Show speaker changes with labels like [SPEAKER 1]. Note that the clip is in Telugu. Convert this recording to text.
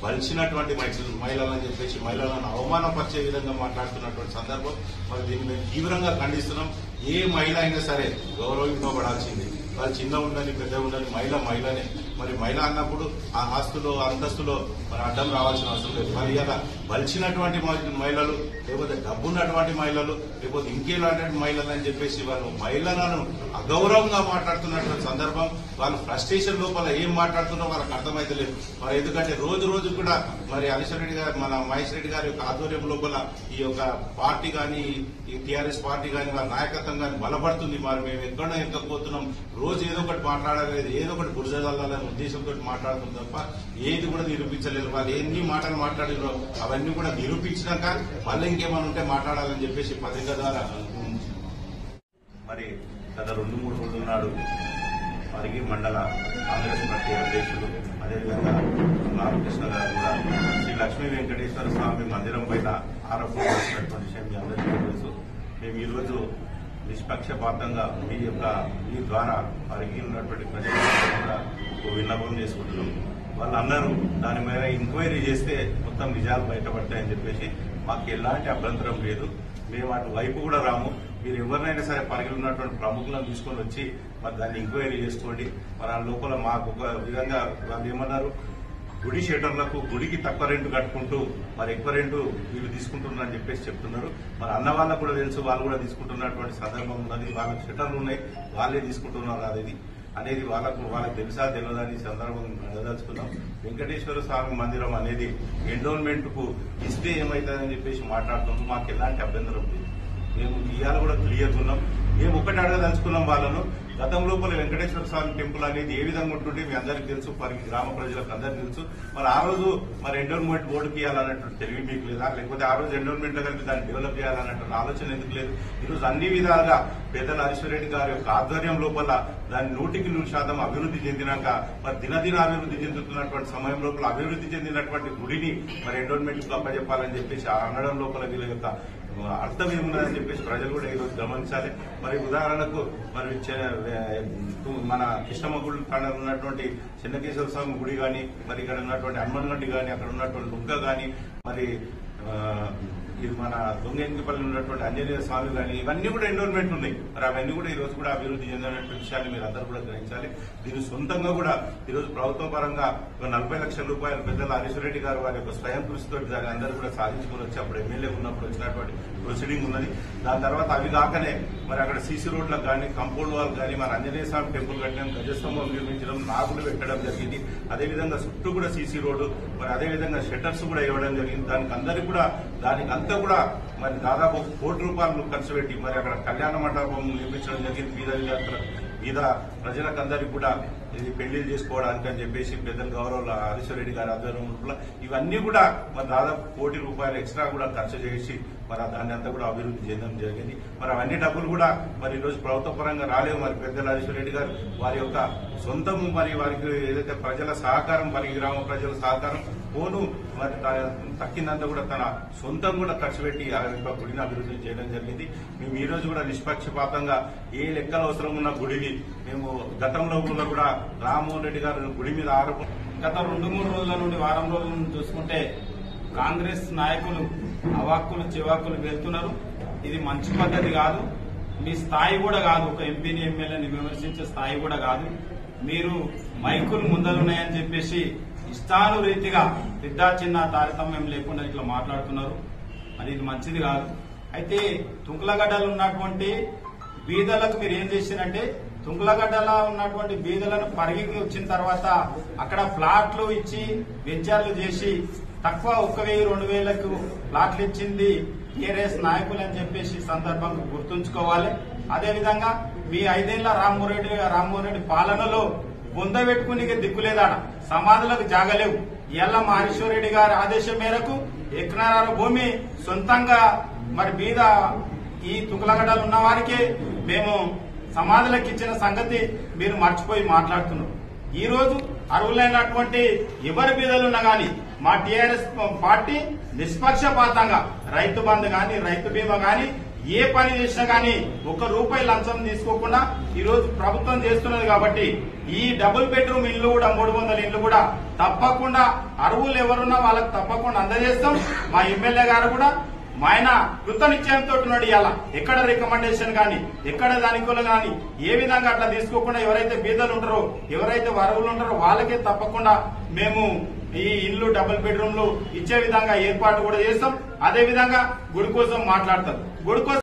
[SPEAKER 1] బలిసినటువంటి మహిళ- మహిళలని చెప్పేసి మహిళలను అవమానపరిచే విధంగా మాట్లాడుతున్నటువంటి సందర్భం మరి దీన్ని మేము తీవ్రంగా ఖండిస్తున్నాం ఏ మహిళ అయినా సరే గౌరవింపబడాల్సింది వాళ్ళు చిన్న ఉండని పెద్ద ఉండని మహిళ మహిళనే మరి మహిళ అన్నప్పుడు ఆ ఆస్తులో అంతస్తులో మరి అడ్డం రావాల్సిన అవసరం లేదు మరి ఇలా బలిచినటువంటి మహి- మహిళలు లేకపోతే డబ్బున్నటువంటి మహిళలు లేకపోతే ఇంకేలాంటి మహిళలు అని చెప్పేసి వాళ్ళు మహిళలను అగౌరవంగా మాట్లాడుతున్నటువంటి సందర్భం వాళ్ళు ఫ్రస్ట్రేషన్ లోపల ఏం మాట్లాడుతున్నారో వాళ్ళకి అర్థమైతలేదు మరి ఎందుకంటే రోజు రోజు కూడా మరి హరీశ్వర్ రెడ్డి గారు మన మహేష్ రెడ్డి గారి యొక్క ఆధ్వర్యం లోపల ఈ యొక్క పార్టీ కానీ ఈ టీఆర్ఎస్ పార్టీ కానీ వాళ్ళ నాయకత్వం కానీ బలపడుతుంది మరి మేము ఎక్కడ ఎక్కకపోతున్నాం రోజు ఏదో ఒకటి మాట్లాడలేదు ఏదో ఒకటి బురదల్లాలనే ఉద్దేశంతో మాట్లాడుతుంది తప్ప ఏది కూడా నిరూపించలేదు వాళ్ళు ఎన్ని మాటలు మాట్లాడినో అవన్నీ కూడా నిరూపించినాక మళ్ళీ ఇంకేమైనా ఉంటే మాట్లాడాలని చెప్పేసి పత్రిక ద్వారా మరి గత రెండు మూడు రోజుల నాడు పరిగి మండల కాంగ్రెస్ పార్టీ అధ్యక్షులు అదేవిధంగా రామకృష్ణ గారు కూడా శ్రీ లక్ష్మీ వెంకటేశ్వర స్వామి మందిరం పైన ఆరోపణలు చేసినటువంటి విషయం మీ అందరికీ తెలుసు మేము ఈరోజు నిష్పక్షపాతంగా మీ యొక్క మీ ద్వారా పరిగి ఉన్నటువంటి ప్రజలందరూ కూడా ఒక విన్నపం చేసుకుంటున్నాం వాళ్ళందరూ దాని మీద ఎంక్వైరీ చేస్తే మొత్తం నిజాలు బయటపడతాయని చెప్పేసి మాకు ఎలాంటి అభ్యంతరం లేదు మేము అటు వైపు కూడా రాము మీరు ఎవరినైనా సరే పరిగిలు ఉన్నటువంటి ప్రముఖులను తీసుకొని వచ్చి మరి దాన్ని ఎంక్వైరీ చేసుకోండి మరి ఆ లోపల మాకు ఒక విధంగా వాళ్ళు ఏమన్నారు గుడి షెటర్లకు గుడికి తక్కువ రెంట్ కట్టుకుంటూ మరి ఎక్కువ రెంటు వీళ్ళు తీసుకుంటున్నారని చెప్పేసి చెప్తున్నారు మరి అన్న వాళ్ళకు కూడా తెలుసు వాళ్ళు కూడా తీసుకుంటున్నటువంటి సందర్భం ఉన్నది వాళ్ళకి షెటర్లు ఉన్నాయి వాళ్ళే తీసుకుంటున్నారు అనేది అనేది వాళ్ళకు వాళ్ళకి తెలుసా తెలియదా అని ఈ సందర్భం అడగదలుచుకున్నాం వెంకటేశ్వర స్వామి మందిరం అనేది ఎండోన్మెంట్ కు ఇస్తే ఏమవుతుందని చెప్పేసి మాట్లాడుతున్నాం మాకు ఎలాంటి అభ్యంతరం లేదు మేము ఇవాళ కూడా క్లియర్ ఉన్నాం మేము ఒకటి అడగదలుచుకున్నాం వాళ్ళను గతం లోపల వెంకటేశ్వర స్వామి టెంపుల్ అనేది ఏ విధంగా ఉంటుంటే మీ అందరికీ తెలుసు మరి గ్రామ ప్రజలకు అందరికీ తెలుసు మరి ఆ రోజు మరి ఎండోన్మెంట్ బోర్డుకి ఇవ్వాలన్నట్టు తెలివి మీకు లేదా లేకపోతే ఆ రోజు ఎండోన్మెంట్ లో కలిపి దాన్ని డెవలప్ చేయాలన్నట్టు ఆలోచన ఎందుకు లేదు ఈరోజు అన్ని విధాలుగా పెద్దల హరీశ్వరరెడ్డి గారి యొక్క ఆధ్వర్యం లోపల దాని నూటికి నూరు శాతం అభివృద్ధి చెందినాక మరి దినదిన అభివృద్ధి చెందుతున్నటువంటి సమయం లోపల అభివృద్ధి చెందినటువంటి గుడిని మరి ఎండోన్మెంట్ కు అప్పచెప్పాలని చెప్పేసి ఆ అనడం లోపల వీళ్ళ యొక్క అర్థం ఏమున్నదని చెప్పేసి ప్రజలు కూడా ఈరోజు గమనించాలి మరి ఉదాహరణకు మరి చే- మన కృష్ణమ్మ గుడి కాడ ఉన్నటువంటి చిన్నకేశ్వర స్వామి గుడి కానీ మరి ఇక్కడ ఉన్నటువంటి హనుమన్గడ్డి కానీ అక్కడ ఉన్నటువంటి లుగ్గ కానీ మరి ఆ, ఇది మన దొంగెంకిపల్లి ఉన్నటువంటి ఆంజనేయ స్వామి కానీ ఇవన్నీ కూడా ఎండోన్మెంట్ ఉన్నాయి మరి అవన్నీ కూడా ఈ రోజు కూడా అభివృద్ధి చెందినటువంటి విషయాన్ని మీరు అందరూ కూడా గ్రహించాలి దీని సొంతంగా కూడా ఈ రోజు ప్రభుత్వ పరంగా ఒక నలభై లక్షల రూపాయలు పెద్దల హరీశ్వరరెడ్డి గారు వారి యొక్క స్వయం కృషితో దాన్ని అందరూ కూడా సాధించుకుని వచ్చి అప్పుడు ఎమ్మెల్యే ఉన్నప్పుడు వచ్చినటువంటి ప్రొసీడింగ్ ఉన్నది దాని తర్వాత అవి కాకనే మరి అక్కడ సీసీ రోడ్లకు కానీ కంపౌండ్ వాల్ కానీ మరి ఆంజనేయ స్వామి టెంపుల్ కట్టడం గజస్తంభం నిర్మించడం నాగులు పెట్టడం జరిగింది అదేవిధంగా చుట్టూ కూడా సీసీ రోడ్డు మరి అదేవిధంగా షట్టర్స్ కూడా ఇవ్వడం జరిగింది దానికి అందరికి కూడా దానికి అంతా కూడా మరి దాదాపు ఒక కోటి రూపాయలు ఖర్చు పెట్టి మరి అక్కడ కళ్యాణ మండపం నిర్మించడం జరిగింది బీద విద్యార్థుల బీద ప్రజలకందరికీ కూడా ఇది పెళ్లి చేసుకోవడానికి అని చెప్పేసి పెద్దల గౌరవ హరీశ్వరరెడ్డి గారి ఆధ్వర్యంలో ఇవన్నీ కూడా మరి దాదాపు కోటి రూపాయలు ఎక్స్ట్రా కూడా ఖర్చు చేసి మరి దాన్ని అంతా కూడా అభివృద్ధి చేయడం జరిగింది మరి అవన్నీ డబ్బులు కూడా మరి ఈ రోజు ప్రభుత్వ పరంగా రాలేవు మరి పెద్దల హరీశ్వరరెడ్డి గారు వారి యొక్క సొంతము మరి వారికి ఏదైతే ప్రజల సహకారం మరి గ్రామ ప్రజల సహకారం పోను మరి త- తక్కిందంతా కూడా తన సొంతం కూడా ఖర్చు పెట్టి ఆ యొక్క గుడిని అభివృద్ధి చేయడం జరిగింది మేము ఈ రోజు కూడా నిష్పక్షపాతంగా ఏ లెక్కలు అవసరం ఉన్న గుడిని మేము గతంలో కూడా కూడా రామ్మోహన్ రెడ్డి గారు గుడి మీద ఆరోపణ
[SPEAKER 2] గత రెండు మూడు రోజుల నుండి వారం రోజుల నుండి చూసుకుంటే కాంగ్రెస్ నాయకులు అవాక్కులు చివాకులు వెళ్తున్నారు ఇది మంచి పద్ధతి కాదు మీ స్థాయి కూడా కాదు ఒక ఎంపీని ఎమ్మెల్యేని విమర్శించే స్థాయి కూడా కాదు మీరు మైకులు ముందలున్నాయని చెప్పేసి ఇష్టానురీతిగా పెద్ద చిన్న తారతమ్యం లేకుండా ఇట్లా మాట్లాడుతున్నారు మరి ఇది మంచిది కాదు అయితే తుంకులగడ్డలు ఉన్నటువంటి బీదలకు మీరు ఏం చేసిరంటే తుంకులగడ్డలో ఉన్నటువంటి బీదలను పరిగికి వచ్చిన తర్వాత అక్కడ ప్లాట్లు ఇచ్చి వెంచర్లు చేసి తక్కువ ఒక్క వెయ్యి రెండు వేలకు ప్లాట్లు ఇచ్చింది టీఆర్ఎస్ నాయకులు అని చెప్పేసి ఈ సందర్భంగా గుర్తుంచుకోవాలి అదేవిధంగా మీ ఐదేళ్ల రామ్మోహన్ రెడ్డి రామ్మోహన్ రెడ్డి పాలనలో బొంద పెట్టుకునే దిక్కులేదాడ సమాధులకు జాగలేవు ఇవాళ మహేశ్వర రెడ్డి గారి ఆదేశం మేరకు ఎకరాల భూమి సొంతంగా మరి బీద ఈ తుకులగడ్డలు ఉన్న వారికే మేము సమాధులకు ఇచ్చిన సంగతి మీరు మర్చిపోయి మాట్లాడుతున్నారు ఈ రోజు అర్హులైనటువంటి ఎవరి బీదలున్నా గాని మా టీఆర్ఎస్ పార్టీ నిష్పక్షపాతంగా రైతు బంధు గాని రైతు బీమా గాని ఏ పని చేసినా కానీ ఒక్క రూపాయి లంచం తీసుకోకుండా ఈ రోజు ప్రభుత్వం చేస్తున్నది కాబట్టి ఈ డబుల్ బెడ్రూమ్ ఇల్లు కూడా మూడు వందల ఇల్లు కూడా తప్పకుండా అరువులు ఎవరున్నా వాళ్ళకి తప్పకుండా అందజేస్తాం మా ఎమ్మెల్యే గారు కూడా మా ఆయన కృత నిశ్చయంతో ఉన్నాడు ఇవాళ ఎక్కడ రికమెండేషన్ కానీ ఎక్కడ దానికోలు కానీ ఏ విధంగా అట్లా తీసుకోకుండా ఎవరైతే బీదలు ఉంటారో ఎవరైతే వరవులు ఉంటారో వాళ్ళకే తప్పకుండా మేము ఈ ఇల్లు డబుల్ బెడ్రూమ్లు ఇచ్చే విధంగా ఏర్పాటు కూడా చేస్తాం అదే విధంగా గుడి కోసం మాట్లాడతారు గుడి కోసం